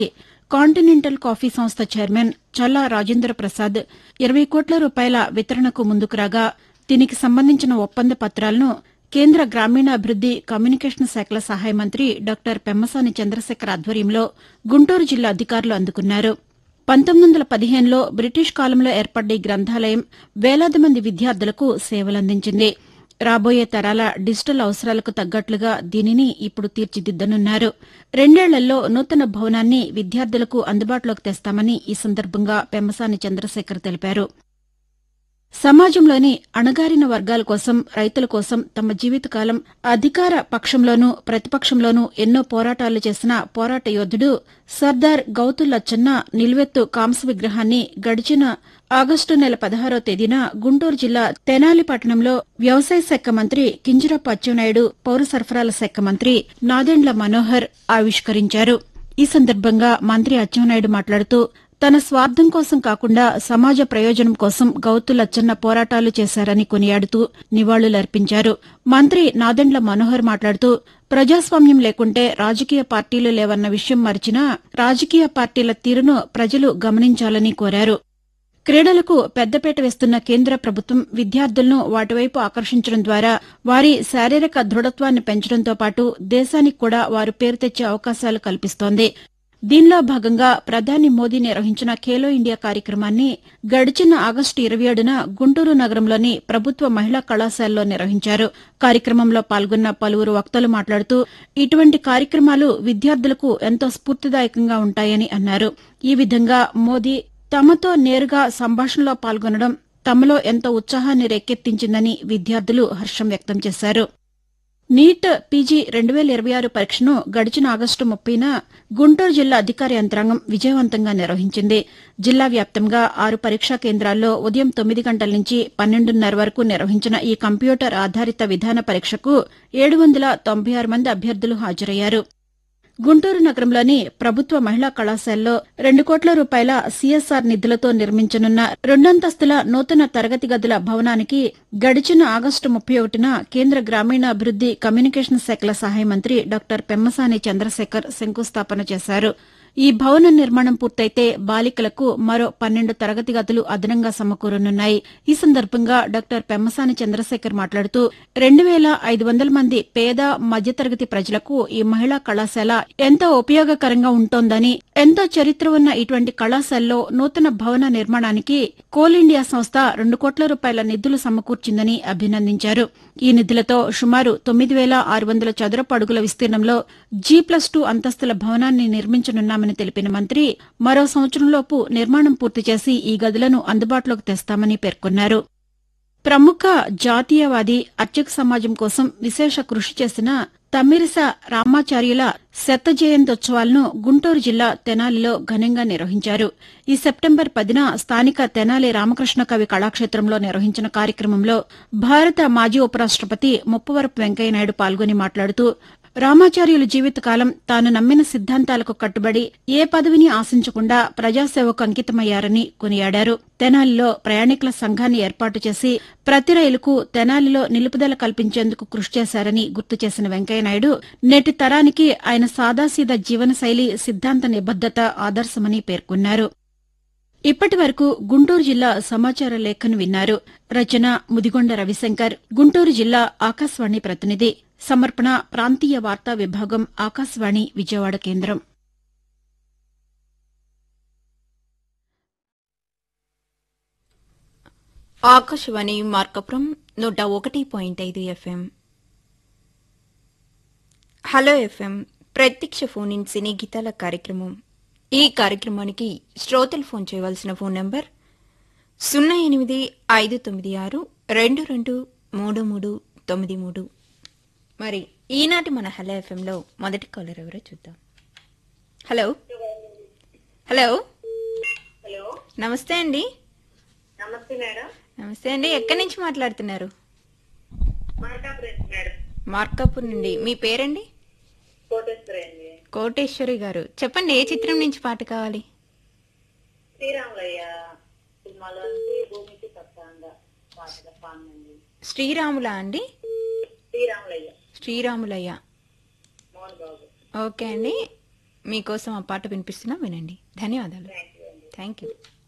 continental coffee సంస్థ chairman Challa Rajendra Prasad ఇరవై కోట్ల రూపాయల వితరణకు ముందుకు రాగా దీనికి సంబంధించిన ఒప్పంద పత్రాలను కేంద్ర గ్రామీణాభివృద్ది కమ్యూనికేషన్ శాఖల సహాయ మంత్రి డాక్టర్ పెమ్మసాని చంద్రశేఖర్ ఆధ్వర్యంలో గుంటూరు జిల్లా అధికారులు అందుకున్నారు పంతొమ్మిది వందల పదిహేనులో బ్రిటిష్ కాలంలో ఏర్పడ్డ ఈ గ్రంథాలయం వేలాది మంది విద్యార్థులకు సేవలందించింది రాబోయే తరాల డిజిటల్ అవసరాలకు తగ్గట్లుగా దీనిని ఇప్పుడు తీర్చిదిద్దనున్నారు రెండేళ్లలో నూతన భవనాన్ని విద్యార్థులకు అందుబాటులోకి తెస్తామని ఈ సందర్భంగా పెమ్మసాని చంద్రశేఖర్ తెలిపారు సమాజంలోని అణగారిన వర్గాల కోసం రైతుల కోసం తమ జీవితకాలం అధికార పక్షంలోనూ ప్రతిపక్షంలోనూ ఎన్నో పోరాటాలు చేసిన పోరాట యోధుడు సర్దార్ గౌతుల్లచ్చన్న నిలువెత్తు కాంస్య విగ్రహాన్ని గడిచిన ఆగస్టు నెల పదహారో తేదీన గుంటూరు జిల్లా తెనాలి పట్టణంలో వ్యవసాయ శాఖ మంత్రి కింజరాపు అచ్చెన్నాయుడు పౌర సరఫరాల శాఖ మంత్రి నాదెండ్ల మనోహర్ ఆవిష్కరించారు ఈ సందర్భంగా మంత్రి అచ్చెన్నాయుడు మాట్లాడుతూ తన స్వార్థం కోసం కాకుండా సమాజ ప్రయోజనం కోసం గౌతు లచ్చన్న పోరాటాలు చేశారని కొనియాడుతూ నివాళులర్పించారు మంత్రి నాదెండ్ల మనోహర్ మాట్లాడుతూ ప్రజాస్వామ్యం లేకుంటే రాజకీయ పార్టీలు లేవన్న విషయం మరిచినా రాజకీయ పార్టీల తీరును ప్రజలు గమనించాలని కోరారు క్రీడలకు పెద్దపీట వేస్తున్న కేంద్ర ప్రభుత్వం విద్యార్థులను వాటివైపు ఆకర్షించడం ద్వారా వారి శారీరక దృఢత్వాన్ని పెంచడంతో పాటు దేశానికి కూడా వారు పేరు తెచ్చే అవకాశాలు కల్పిస్తోంది దీనిలో భాగంగా ప్రధాని మోదీ నిర్వహించిన ఖేలో ఇండియా కార్యక్రమాన్ని గడిచిన ఆగస్టు ఇరవై ఏడున గుంటూరు నగరంలోని ప్రభుత్వ మహిళా కళాశాలలో నిర్వహించారు కార్యక్రమంలో పాల్గొన్న పలువురు వక్తలు మాట్లాడుతూ ఇటువంటి కార్యక్రమాలు విద్యార్థులకు ఎంతో స్ఫూర్తిదాయకంగా ఉంటాయని అన్నారు ఈ విధంగా మోదీ తమతో నేరుగా సంభాషణలో పాల్గొనడం తమలో ఎంతో ఉత్సాహాన్ని రేకెత్తించిందని విద్యార్థులు హర్షం వ్యక్తం చేశారు నీట్ పీజీ రెండు వేల ఇరవై ఆరు పరీక్షను గడిచిన ఆగస్టు ముప్పైన గుంటూరు జిల్లా అధికార యంత్రాంగం విజయవంతంగా నిర్వహించింది జిల్లా వ్యాప్తంగా ఆరు పరీక్షా కేంద్రాల్లో ఉదయం తొమ్మిది గంటల నుంచి పన్నెండున్నర వరకు నిర్వహించిన ఈ కంప్యూటర్ ఆధారిత విధాన పరీక్షకు ఏడు వందల తొంభై ఆరు మంది అభ్యర్థులు హాజరయ్యారు గుంటూరు నగరంలోని ప్రభుత్వ మహిళా కళాశాలలో రెండు కోట్ల రూపాయల సీఎస్ఆర్ నిధులతో నిర్మించనున్న రెండంతస్తుల నూతన తరగతి గదుల భవనానికి గడిచిన ఆగస్టు ముప్పై ఒకటిన కేంద్ర గ్రామీణాభివృద్ది కమ్యూనికేషన్ శాఖల సహాయ మంత్రి డాక్టర్ పెమ్మసాని చంద్రశేఖర్ శంకుస్థాపన చేశారు ఈ భవన నిర్మాణం పూర్తయితే బాలికలకు మరో పన్నెండు తరగతి గదులు అదనంగా సమకూరనున్నాయి ఈ సందర్భంగా డాక్టర్ పెమ్మసాని చంద్రశేఖర్ మాట్లాడుతూ రెండు వేల ఐదు వందల మంది పేద మధ్యతరగతి ప్రజలకు ఈ మహిళా కళాశాల ఎంతో ఉపయోగకరంగా ఉంటోందని ఎంతో చరిత్ర ఉన్న ఇటువంటి కళాశాలలో నూతన భవన నిర్మాణానికి కోల్ ఇండియా సంస్థ రెండు కోట్ల రూపాయల నిధులు సమకూర్చిందని అభినందించారు ఈ నిధులతో సుమారు తొమ్మిది వేల ఆరు వందల చదరపు అడుగుల విస్తీర్ణంలో జీ ప్లస్ టూ అంతస్తుల భవనాన్ని నిర్మించనున్నామని తెలిపిన మంత్రి మరో సంవత్సరంలోపు నిర్మాణం పూర్తి చేసి ఈ గదులను అందుబాటులోకి తెస్తామని పేర్కొన్నారు ప్రముఖ జాతీయవాది అర్చక సమాజం కోసం విశేష కృషి చేసిన తమ్మిరిస రామాచార్యుల శత జయంత్యోత్సవాలను గుంటూరు జిల్లా తెనాలిలో ఘనంగా నిర్వహించారు ఈ సెప్టెంబర్ పదిన స్థానిక తెనాలి రామకృష్ణ కవి కళాక్షేత్రంలో నిర్వహించిన కార్యక్రమంలో భారత మాజీ ఉపరాష్టపతి ముప్పవరపు వెంకయ్యనాయుడు పాల్గొని మాట్లాడుతూ రామాచార్యుల జీవితకాలం తాను నమ్మిన సిద్ధాంతాలకు కట్టుబడి ఏ పదవిని ఆశించకుండా ప్రజాసేవకు అంకితమయ్యారని కొనియాడారు తెనాలిలో ప్రయాణికుల సంఘాన్ని ఏర్పాటు చేసి ప్రతి రైలుకు తెనాలిలో నిలుపుదల కల్పించేందుకు కృషి చేశారని గుర్తు చేసిన వెంకయ్యనాయుడు నేటి తరానికి ఆయన సాదాసీదా జీవనశైలి సిద్ధాంత నిబద్దత ఆదర్శమని పేర్కొన్నారు ఇప్పటి వరకు గుంటూరు జిల్లా సమాచార లేఖను విన్నారు రచన ముదిగొండ రవిశంకర్ గుంటూరు జిల్లా ఆకాశవాణి ప్రతినిధి సమర్పణ ప్రాంతీయ వార్తా విభాగం ఆకాశవాణి విజయవాడ కేంద్రం ఆకాశవాణి మార్కపురం నూట ఒకటి పాయింట్ ఐదు ఎఫ్ఎం హలో ఎఫ్ఎం ప్రత్యక్ష ఫోన్ ఇన్ సినీ గీతాల కార్యక్రమం ఈ కార్యక్రమానికి శ్రోతలు ఫోన్ చేయవలసిన ఫోన్ నంబర్ సున్నా ఎనిమిది ఐదు తొమ్మిది ఆరు రెండు రెండు మూడు మూడు తొమ్మిది మూడు మరి ఈనాటి మన హలో ఎఫ్ఎంలో మొదటి కాలర్ ఎవరో చూద్దాం హలో హలో హలో నమస్తే అండి నమస్తే మేడం నమస్తే అండి ఎక్కడి నుంచి మాట్లాడుతున్నారు మార్కాపురం మేడం మార్కాపూర్ నుండి మీ పేరండి కోటేశ్వరి అండి కోటేశ్వరి గారు చెప్పండి ఏ చిత్రం నుంచి పాట కావాలి శ్రీరాములయ్య సినిమాలో నుంచి భూమికి సత్తాంగా పాటల సాంగ్ అండి శ్రీరాముల అండి శ్రీరాములయ్య శ్రీరాములయ్య మోహన్ బాబు ఓకే అండి మీకోసం ఆ పాట వినిపిస్తున్నా వినండి ధన్యవాదాలు థ్యాంక్ యూ అండి థ్యాంక్ యూ